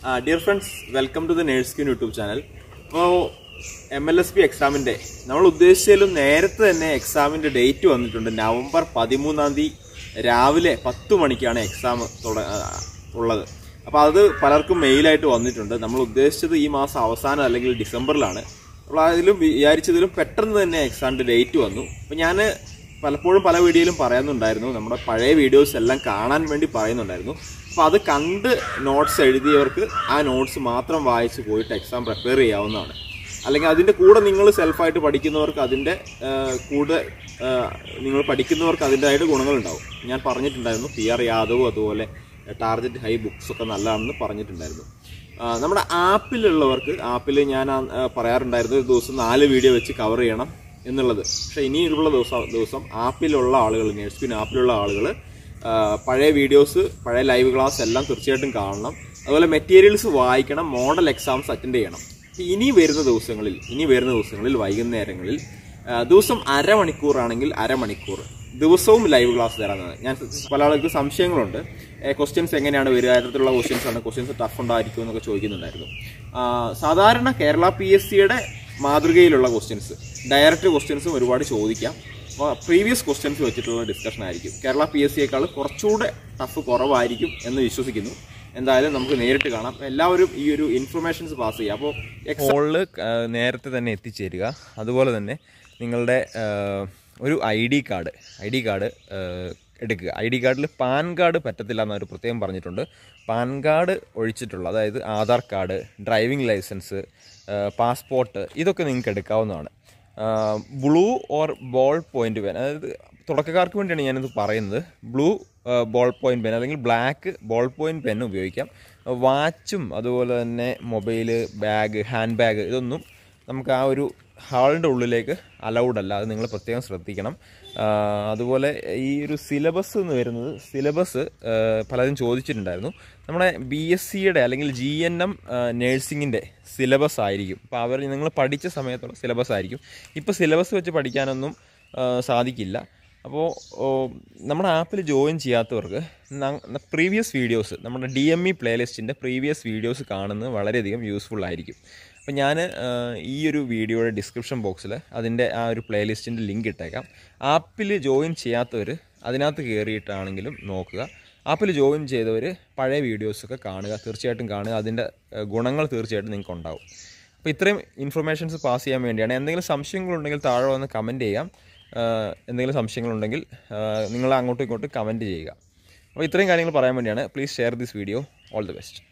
dear friends welcome to the nurse queen YouTube channel അപ്പോൾ M L S P എക്സാമിൻ്റെ നമ്മൾ ഉദ്ദേശിച്ചാലും നേരത്തെ തന്നെ എക്സാമിൻ്റെ ഡേറ്റ് വന്നിട്ടുണ്ട് നവംബർ പതിമൂന്നാം തീയതി രാവിലെ പത്ത് മണിക്കാണ് എക്സാം തുട- ആ, ഉള്ളത് അപ്പോൾ അത് പലർക്കും മെയിലായിട്ട് വന്നിട്ടുണ്ട് നമ്മൾ ഉദ്ദേശിച്ചത് ഈ മാസം അവസാനം അല്ലെങ്കിൽ ഡിസംബറിലാണ് അപ്പോൾ അതിലും വിചാരിച്ചതിലും പെട്ടെന്ന് തന്നെ എക്സാമിൻ്റെ ഡേറ്റ് വന്നു അപ്പോൾ ഞാൻ പലപ്പോഴും പല വീഡിയോയിലും പറയുന്നുണ്ടായിരുന്നു നമ്മുടെ പഴയ വീഡിയോസ് എല്ലാം കാണാൻ വേണ്ടി പറയുന്നുണ്ടായിരുന്നു അപ്പോൾ അത് കണ്ട് നോട്ട്സ് എഴുതിയവർക്ക് ആ നോട്ട്സ് മാത്രം വായിച്ച് പോയിട്ട് എക്സാം പ്രിപ്പയർ ചെയ്യാവുന്നതാണ് അല്ലെങ്കിൽ അതിൻ്റെ കൂടെ നിങ്ങൾ സെൽഫായിട്ട് പഠിക്കുന്നവർക്ക് അതിൻ്റെ കൂടെ ആ, നിങ്ങൾ പഠിക്കുന്നവർക്ക് അതിൻ്റെതായിട്ട് ഗുണങ്ങളുണ്ടാവും ഞാൻ പറഞ്ഞിട്ടുണ്ടായിരുന്നു പി ആർ യാദവും അതുപോലെ ടാർഗറ്റ് ഹൈ ബുക്സ് ഒക്കെ നല്ലതാണെന്ന് പറഞ്ഞിട്ടുണ്ടായിരുന്നു ആ, നമ്മുടെ ആപ്പിലുള്ളവർക്ക് ആപ്പിൽ ഞാൻ ആ, ആ, പറയാറുണ്ടായിരുന്നു ഒരു ദിവസം നാല് വീഡിയോ വെച്ച് കവർ ചെയ്യണം എന്നുള്ളത് പക്ഷേ ഇനിയുള്ള ദിവസം ദിവസം ആപ്പിലുള്ള ആളുകൾ നേഴ്സ് ക്യൂൻ ആപ്പിലുള്ള ആളുകൾ പഴയ വീഡിയോസ് പഴയ ലൈവ് ക്ലാസ് എല്ലാം തീർച്ചയായിട്ടും കാണണം അതുപോലെ മെറ്റീരിയൽസ് വായിക്കണം മോഡൽ എക്സാംസ് അറ്റൻഡ് ചെയ്യണം ഇപ്പൊ ഇനി വരുന്ന ദിവസങ്ങളിൽ ഇനി വരുന്ന ദിവസങ്ങളിൽ വൈകുന്നേരങ്ങളിൽ ആ, ദിവസം അരമണിക്കൂറാണെങ്കിൽ അരമണിക്കൂർ ദിവസവും ലൈവ് ക്ലാസ് തരാമെന്നാണ് ഞാൻ പല ആളുകൾക്ക് സംശയങ്ങളുണ്ട് ക്വസ്റ്റ്യൻസ് എങ്ങനെയാണ് വരിക തരത്തിലുള്ള ക്വസ്റ്റ്യൻസ് ആണ് ക്വസ്റ്റ്യൻസ് ടഫ് ഉണ്ടായിരിക്കും എന്നൊക്കെ ചോദിക്കുന്നുണ്ടായിരുന്നു ആ, സാധാരണ കേരള പി എസ് സിയുടെ മാതൃകയിലുള്ള ക്വസ്റ്റ്യൻസ് ഡയറക്റ്റ് ക്വസ്റ്റ്യൻസും ഒരുപാട് ചോദിക്കാം പ്രീവിയസ് ക്വസ്റ്റ്യൻസ് വെച്ചിട്ടുള്ള ഡിസ്കഷൻ ആയിരിക്കും കേരള പി എസ് സിയേക്കാൾ കുറച്ചുകൂടെ ടഫ് കുറവായിരിക്കും എന്ന് വിശ്വസിക്കുന്നു എന്തായാലും നമുക്ക് നേരിട്ട് കാണാം എല്ലാവരും ഈ ഒരു ഇൻഫർമേഷൻസ് പാസ് ചെയ്യാം അപ്പോൾ ഹോളിൽ നേരത്തെ തന്നെ എത്തിച്ചേരുക അതുപോലെ തന്നെ നിങ്ങളുടെ ആ, ഒരു I D card I D card എടുക്കുക ഐ ഡി കാർഡിൽ പാൻ കാർഡ് പറ്റത്തില്ല എന്നവർ പ്രത്യേകം പറഞ്ഞിട്ടുണ്ട് പാൻ കാർഡ് ഒഴിച്ചിട്ടുള്ള അതായത് Aadhaar card driving licence passport ഇതൊക്കെ നിങ്ങൾക്ക് എടുക്കാവുന്നതാണ് blue or ballpoint pen അതായത് തുടക്കക്കാർക്ക് വേണ്ടിയാണ് ഞാനിത് പറയുന്നത് ബ്ലൂ ബോൾ പോയിന്റ് പെൻ അല്ലെങ്കിൽ ബ്ലാക്ക് ബോൾ പോയിന്റ് പെൻ ഉപയോഗിക്കാം വാച്ചും അതുപോലെ തന്നെ മൊബൈല് ബാഗ് ഹാൻഡ് ബാഗ് ഇതൊന്നും നമുക്ക് ആ ഒരു ഹാളിൻ്റെ ഉള്ളിലേക്ക് അലൗഡ് അല്ല അത് നിങ്ങൾ പ്രത്യേകം ശ്രദ്ധിക്കണം ആ, അതുപോലെ ഈ ഒരു സിലബസ് എന്ന് വരുന്നത് സിലബസ് പലരും ചോദിച്ചിട്ടുണ്ടായിരുന്നു നമ്മുടെ ബി എസ് സിയുടെ അല്ലെങ്കിൽ ജി എൻ എം നേഴ്സിങ്ങിൻ്റെ സിലബസ് ആയിരിക്കും അപ്പോൾ അവർ നിങ്ങൾ പഠിച്ച സമയത്തുള്ള സിലബസ് ആയിരിക്കും ഇപ്പോൾ സിലബസ് വെച്ച് പഠിക്കാനൊന്നും ആ, സാധിക്കില്ല അപ്പോൾ ഓ, നമ്മുടെ ആപ്പിൽ ജോയിൻ ചെയ്യാത്തവർക്ക് പ്രീവിയസ് വീഡിയോസ് നമ്മുടെ ഡി എം ഇ പ്ലേലിസ്റ്റിൻ്റെ പ്രീവിയസ് വീഡിയോസ് കാണുന്നത് വളരെയധികം യൂസ്ഫുൾ ആയിരിക്കും അപ്പോൾ ഞാൻ ഈ ഒരു വീഡിയോയുടെ ഡിസ്ക്രിപ്ഷൻ ബോക്സിൽ അതിൻ്റെ ആ ഒരു പ്ലേലിസ്റ്റിൻ്റെ ലിങ്ക് ഇട്ടേക്കാം ആപ്പിൽ ജോയിൻ ചെയ്യാത്തവർ അതിനകത്ത് കയറിയിട്ടാണെങ്കിലും നോക്കുക ആപ്പിൽ ജോയിൻ ചെയ്തവർ പഴയ വീഡിയോസൊക്കെ കാണുക തീർച്ചയായിട്ടും കാണുക അതിൻ്റെ ഏഹ്, ഗുണങ്ങൾ തീർച്ചയായിട്ടും നിങ്ങൾക്ക് ഉണ്ടാവും അപ്പോൾ ഇത്രയും ഇൻഫർമേഷൻസ് പാസ് ചെയ്യാൻ വേണ്ടിയാണ് എന്തെങ്കിലും സംശയങ്ങളുണ്ടെങ്കിൽ താഴെ വന്ന് കമൻറ്റ് ചെയ്യാം ആഹ് എന്തെങ്കിലും സംശയങ്ങളുണ്ടെങ്കിൽ ആഹ് നിങ്ങൾ അങ്ങോട്ടും ഇങ്ങോട്ടും കമൻറ്റ് ചെയ്യുക അപ്പോൾ ഇത്രയും കാര്യങ്ങൾ പറയാൻ വേണ്ടിയാണ് please share this video all the best